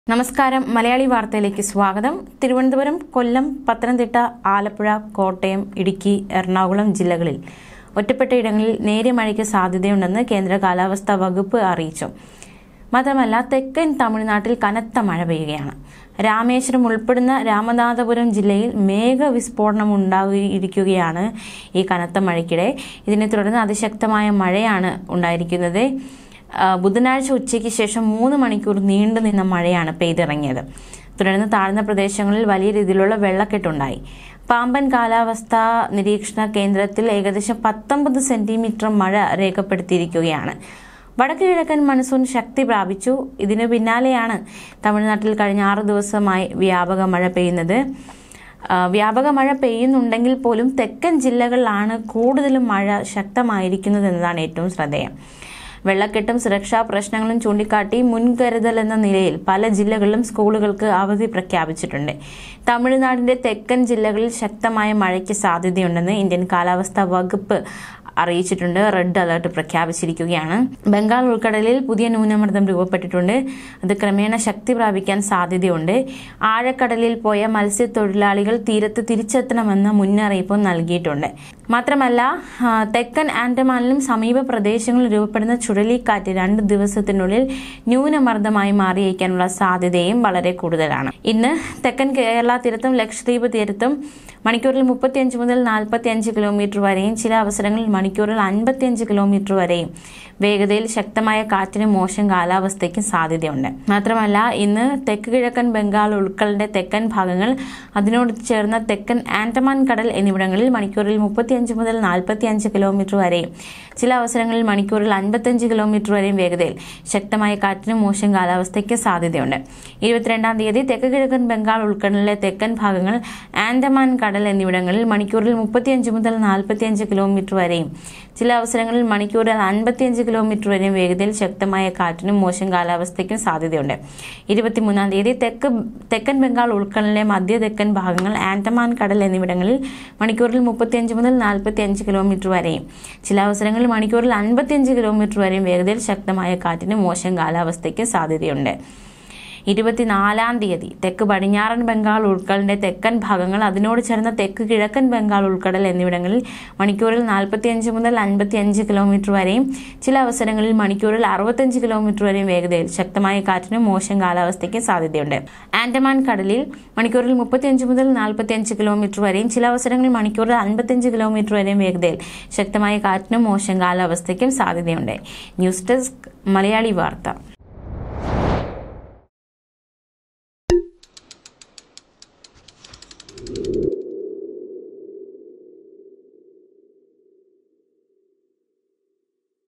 നമസ്കാരം മലയാളി വാർത്തയിലേക്ക് സ്വാഗതം തിരുവനന്തപുരം കൊല്ലം പത്തനംതിട്ട ആലപ്പുഴ കോട്ടയം ഇടുക്കി എറണാകുളം ജില്ലകളിൽ ഒറ്റപ്പെട്ട ഇടങ്ങളിൽ നേരിയ മഴയ്ക്ക് സാധ്യതയുണ്ടെന്ന് കേന്ദ്ര കാലാവസ്ഥാ വകുപ്പ് അറിയിച്ചു മാത്രമല്ല തെക്കൻ തമിഴ്നാട്ടിൽ കനത്ത മഴ പെയ്യുകയാണ് രാമേശ്വരം ഉൾപ്പെടുന്ന രാമനാഥപുരം ജില്ലയിൽ മേഘവിസ്ഫോടനം ഉണ്ടായിരിക്കുകയാണ് ഈ കനത്ത മഴയ്ക്കിടെ ഇതിനെ തുടർന്ന് അതിശക്തമായ മഴയാണ് ഉണ്ടായിരിക്കുന്നത് ആ, ബുധനാഴ്ച ഉച്ചയ്ക്ക് ശേഷം മൂന്ന് മണിക്കൂർ നീണ്ടു നിന്ന മഴയാണ് പെയ്തിറങ്ങിയത് തുടർന്ന് താഴ്ന്ന പ്രദേശങ്ങളിൽ വലിയ രീതിയിലുള്ള വെള്ളക്കെട്ടുണ്ടായി പാമ്പൻ കാലാവസ്ഥാ നിരീക്ഷണ കേന്ദ്രത്തിൽ ഏകദേശം പത്തൊമ്പത് സെന്റിമീറ്റർ മഴ രേഖപ്പെടുത്തിയിരിക്കുകയാണ് വടക്ക് കിഴക്കൻ മൺസൂൺ ശക്തി പ്രാപിച്ചു ഇതിനു പിന്നാലെയാണ് തമിഴ്നാട്ടിൽ കഴിഞ്ഞ ആറ് ദിവസമായി വ്യാപക മഴ പെയ്യുന്നത് ആ, വ്യാപക മഴ പെയ്യുന്നുണ്ടെങ്കിൽ പോലും തെക്കൻ ജില്ലകളിലാണ് കൂടുതലും മഴ ശക്തമായിരിക്കുന്നത് എന്നതാണ് ഏറ്റവും ശ്രദ്ധേയം വെള്ളക്കെട്ടും സുരക്ഷാ പ്രശ്നങ്ങളും ചൂണ്ടിക്കാട്ടി മുൻകരുതൽ എന്ന നിലയിൽ പല ജില്ലകളിലും സ്കൂളുകൾക്ക് അവധി പ്രഖ്യാപിച്ചിട്ടുണ്ട് തമിഴ്നാടിന്റെ തെക്കൻ ജില്ലകളിൽ ശക്തമായ മഴയ്ക്ക് സാധ്യതയുണ്ടെന്ന് ഇന്ത്യൻ കാലാവസ്ഥാ വകുപ്പ് അറിയിച്ചിട്ടുണ്ട് റെഡ് അലർട്ട് പ്രഖ്യാപിച്ചിരിക്കുകയാണ് ബംഗാൾ ഉൾക്കടലിൽ പുതിയ ന്യൂനമർദ്ദം രൂപപ്പെട്ടിട്ടുണ്ട് അത് ക്രമേണ ശക്തി പ്രാപിക്കാൻ സാധ്യതയുണ്ട് ആഴക്കടലിൽ പോയ മത്സ്യത്തൊഴിലാളികൾ തീരത്ത് തിരിച്ചെത്തണമെന്ന മുന്നറിയിപ്പും നൽകിയിട്ടുണ്ട് മാത്രമല്ല ആ, തെക്കൻ ആൻഡമാനിലും സമീപ പ്രദേശങ്ങളിൽ രൂപപ്പെടുന്ന ചുഴലിക്കാറ്റ് രണ്ട് ദിവസത്തിനുള്ളിൽ ന്യൂനമർദ്ദമായി മാറിയേക്കാനുള്ള സാധ്യതയും വളരെ കൂടുതലാണ് ഇന്ന് തെക്കൻ കേരള തീരത്തും ലക്ഷദ്വീപ് തീരത്തും മണിക്കൂറിൽ മുപ്പത്തിയഞ്ച് മുതൽ നാൽപ്പത്തിയഞ്ച് കിലോമീറ്റർ വരെയും ചില അവസരങ്ങളിൽ മണിക്കൂറിൽ അൻപത്തിയഞ്ച് കിലോമീറ്റർ വരെയും വേഗതയിൽ ശക്തമായ കാറ്റിനും മോശം കാലാവസ്ഥയ്ക്കും സാധ്യതയുണ്ട് മാത്രമല്ല ഇന്ന് തെക്ക് കിഴക്കൻ ബംഗാൾ ഉൾക്കടലിന്റെ തെക്കൻ ഭാഗങ്ങൾ അതിനോട് ചേർന്ന തെക്കൻ ആൻഡമാൻ കടൽ എന്നിവിടങ്ങളിൽ മണിക്കൂറിൽ മുപ്പത്തിയഞ്ച് മുതൽ നാൽപ്പത്തിയഞ്ച് കിലോമീറ്റർ വരെയും ചില അവസരങ്ങളിൽ മണിക്കൂറിൽ അൻപത്തിയഞ്ച് കിലോമീറ്റർ വരെയും വേഗതയിൽ ശക്തമായ കാറ്റിനും മോശം കാലാവസ്ഥയ്ക്ക് സാധ്യതയുണ്ട് ഇരുപത്തിരണ്ടാം തീയതി തെക്ക് കിഴക്കൻ ബംഗാൾ ഉൾക്കടലിലെ തെക്കൻ ഭാഗങ്ങൾ ആൻഡമാൻ കടൽ എന്നിവിടങ്ങളിൽ മണിക്കൂറിൽ മുപ്പത്തിയഞ്ച് മുതൽ നാൽപ്പത്തിയഞ്ച് കിലോമീറ്റർ വരെയും ചില അവസരങ്ങളിൽ മണിക്കൂറിൽ അൻപത്തിയഞ്ച് കിലോമീറ്റർ വരെയും വേഗതയിൽ ശക്തമായ കാറ്റിനും മോശം കാലാവസ്ഥയ്ക്കും സാധ്യതയുണ്ട് ഇരുപത്തിമൂന്നാം തീയതി തെക്ക് തെക്കൻ ബംഗാൾ ഉൾക്കടലിലെ മധ്യ തെക്കൻ ഭാഗങ്ങൾ ആൻഡമാൻ കടൽ എന്നിവിടങ്ങളിൽ മണിക്കൂറിൽ മുപ്പത്തിയഞ്ച് മുതൽ നാൽപ്പത്തിയഞ്ച് കിലോമീറ്റർ വരെയും ചില അവസരങ്ങളിൽ മണിക്കൂറിൽ അൻപത്തിയഞ്ച് കിലോമീറ്റർ വരെയും വേഗതയിൽ ശക്തമായ കാറ്റിനും മോശം കാലാവസ്ഥയ്ക്കും സാധ്യതയുണ്ട് ഇരുപത്തിനാലാം തീയതി തെക്ക് പടിഞ്ഞാറൻ ബംഗാൾ ഉൾക്കടലിന്റെ തെക്കൻ ഭാഗങ്ങൾ അതിനോട് ചേർന്ന തെക്ക് കിഴക്കൻ ബംഗാൾ ഉൾക്കടൽ എന്നിവിടങ്ങളിൽ മണിക്കൂറിൽ നാൽപ്പത്തിയഞ്ച് മുതൽ അൻപത്തിയഞ്ച് കിലോമീറ്റർ വരെയും ചില അവസരങ്ങളിൽ മണിക്കൂറിൽ അറുപത്തഞ്ച് കിലോമീറ്റർ വരെയും വേഗതയിൽ ശക്തമായ കാറ്റിനും മോശം കാലാവസ്ഥയ്ക്കും സാധ്യതയുണ്ട് ആൻഡമാൻ കടലിൽ മണിക്കൂറിൽ മുപ്പത്തിയഞ്ച് മുതൽ നാൽപ്പത്തിയഞ്ച് കിലോമീറ്റർ വരെയും ചില അവസരങ്ങളിൽ മണിക്കൂറിൽ അൻപത്തിയഞ്ച് കിലോമീറ്റർ വരെയും വേഗതയിൽ ശക്തമായ കാറ്റിനും മോശം കാലാവസ്ഥയ്ക്കും സാധ്യതയുണ്ട് ന്യൂസ് ഡെസ്ക് മലയാളി വാർത്ത